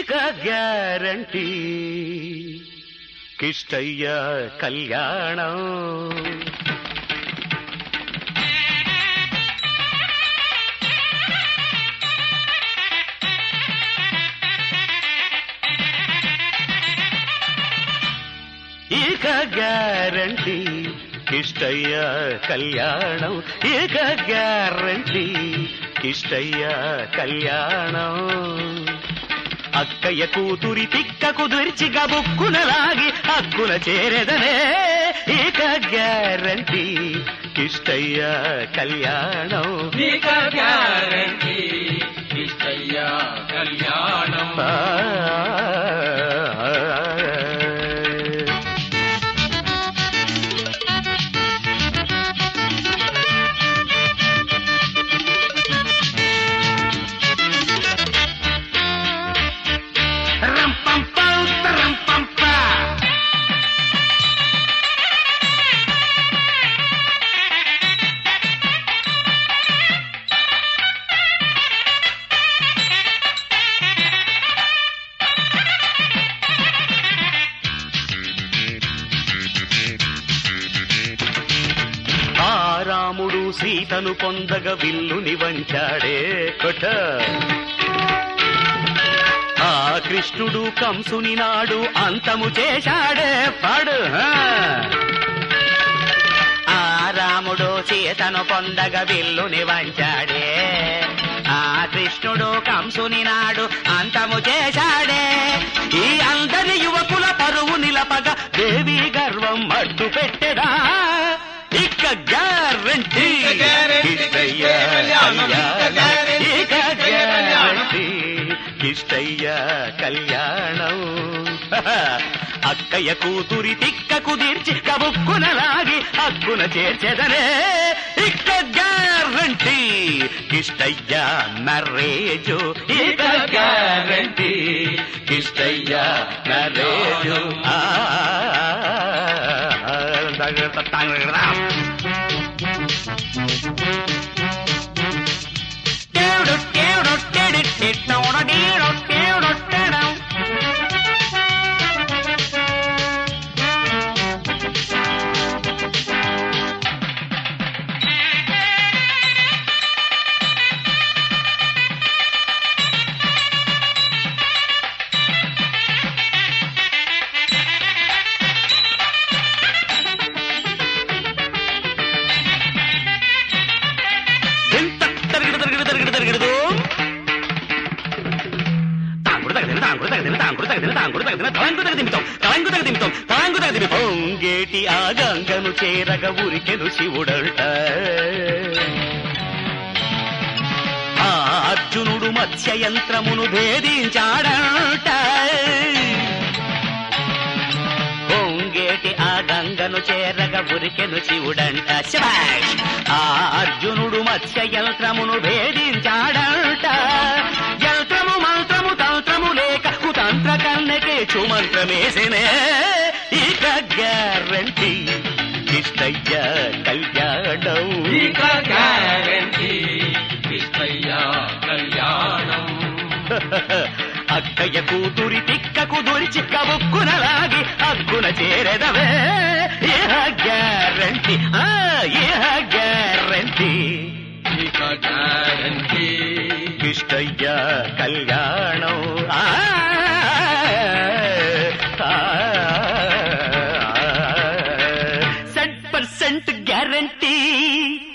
ఇక గ్యారంటీ కిష్టయ్య కళ్యాణం ఇక గ్యారంటీ కిష్టయ్య కళ్యాణం ఇక గ్యారంటీ కిష్టయ్య కళ్యాణం అక్కయ్య కూతురి తిక్క కుదిర్చి గబుక్కున లాగి హక్కున చేరెదనే ఇక గ్యారంటీ కిష్టయ్య కళ్యాణం నీక గ్యారంటీ ఇష్టయ్యా కళ్యాణం ఆ, రంపంపం, రంపంప. ఆ రాముడు సీతను పొందగ విల్లుని వంచాడే కొట ఆ కృష్ణుడు కంసుని నాడు అంతము చేశాడే పాడు ఆ. ఆ రాముడు సీతను పొందగ విల్లుని వంచాడే ఆ కృష్ణుడు కంసుని నాడు అంతము చేశాడే ఈ అందరి యువకుల పరువు నిలపగ దేవి గర్వం అడ్డు పెట్టెదా ఇక గ్యారంటీ ఇక గ్యారంటీ కిష్టయ్య కళ్యాణం. ఇక గ్యారంటీ ఇక గ్యారంటీ కిష్టయ్య కళ్యాణం అక్కయ్య కూతురి తిక్క కుదిర్చి కబుక్కున లాగి హక్కున చేర్చెదనే ఇక గ్యారంటీ కిష్టయ్య నరేజు ఇక గ్యారంటీ కిష్టయ్య నరేజు ఆ టేడు టేడు టేడు టేడు టేడు టేడు టేడు ఎంత తరిగిడు తరిగిడు తరిగిడు తరిగిడు తాంగుడు తగదిన తాంగుడు తగదిన తాంగుడు తగదిన తాంగుడు తగదిన తలంగు తగదిమితాం తలంగు తగదిమితాం తలంగు తగదిమితాం పొంగేటి ఆ గంగను చేరగ ఉరికెను శివుడంట ఆ అర్జునుడు మత్స్య యంత్రమును భేదించాడంట పొంగేటి ఆ గంగను చేరగ ఉరికెను శివుడంట శభాష్ ఆ అర్జునుడు మత్స్య యంత్రమును భేదించాడంట యంత్రము మంత్రము తంత్రము లేక కుతంత్ర కన్నెకే చుమంత్రమేసినే ఇక గ్యారంటీ ఇష్టయ్య కళ్యాణం నీక గ్యారంటీ ఇష్టయ్యా కళ్యాణం అక్కయ్య కూతురి తిక్కకు దొరిచి కబుక్కున లాగి హక్కున చేరెదవే ఇహ గ్యారంటీ ఆ ఇహ గ్యారంటీ నీక గ్యారంటీ ఇష్టయ్య కళ్యాణం ఆ సెంట్ పర్సెంట్ గ్యారంటీ